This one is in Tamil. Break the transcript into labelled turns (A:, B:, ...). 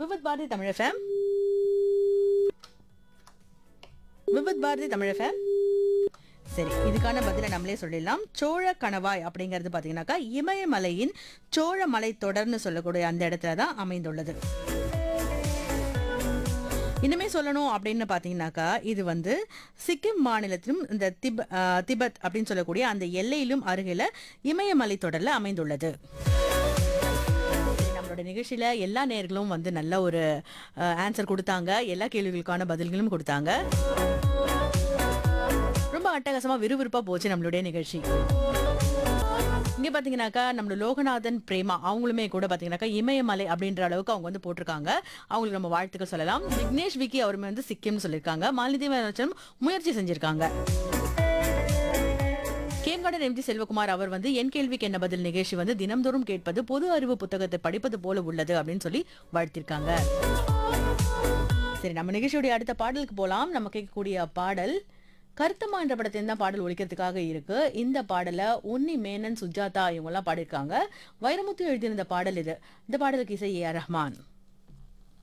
A: விவித் பாரதி தமிழ் எஃப்எம் விவித் பாரதி தமிழ் எஃப்எம் சரி இதுக்கான பதிலை நம்மளே சொல்லிடலாம் சோழ கணவாய் அப்படிங்கிறது பார்த்தீங்கன்னாக்கா இமயமலையின் சோழ மலை தொடர்னு சொல்லக்கூடிய அந்த இடத்துல தான் அமைந்துள்ளது இன்னுமே சொல்லணும் அப்படின்னு பார்த்தீங்கன்னாக்கா இது வந்து சிக்கிம் மாநிலத்திலும் இந்த திப ஆஹ் திபெத் அப்படின்னு சொல்லக்கூடிய அந்த எல்லையிலும் அருகில இமயமலை தொடரில் அமைந்துள்ளது நம்மளோட நிகழ்ச்சியில எல்லா நேர்களும் வந்து நல்ல ஒரு ஆன்சர் கொடுத்தாங்க எல்லா கேள்விகளுக்கான பதில்களும் கொடுத்தாங்க ரொம்ப அட்டகாசமா விறுவிறுப்பா போச்சு நம்மளுடைய நிகழ்ச்சி இங்க பாத்தீங்கன்னாக்கா நம்ம லோகநாதன் பிரேமா அவங்களுமே கூட பாத்தீங்கன்னாக்கா இமயமலை அப்படின்ற அளவுக்கு அவங்க வந்து போட்டிருக்காங்க அவங்களுக்கு நம்ம வாழ்த்துக்கள் சொல்லலாம் விக்னேஷ் விக்கி அவருமே வந்து சிக்கிம்னு சொல்லியிருக்காங்க மாலதி மேனச்சனும் முயற்சி செஞ்சிருக்காங்க கேம்கார்டன் எம்ஜி செல்வகுமார் அவர் வந்து என் கேள்விக்கு என்ன பதில் நிகழ்ச்சி வந்து தினம்தோறும் கேட்பது பொது அறிவு புத்தகத்தை படிப்பது போல உள்ளது அப்படின்னு சொல்லி வாழ்த்திருக்காங்க சரி நம்ம நிகழ்ச்சியுடைய அடுத்த பாடலுக்கு போலாம் நம்ம கேட்கக்கூடிய பாடல் கருத்தம்மா என்ற படத்தின் தான் பாடல் ஒழிக்கிறதுக்காக இருக்கு இந்த பாடலை உன்னி மேனன் சுஜாதா இவங்கெல்லாம் பாடியிருக்காங்க வைரமுத்து எழுதியிருந்த பாடல் இது இந்த பாடலுக்கு இசை ஏ ஆர் ரஹ்மான்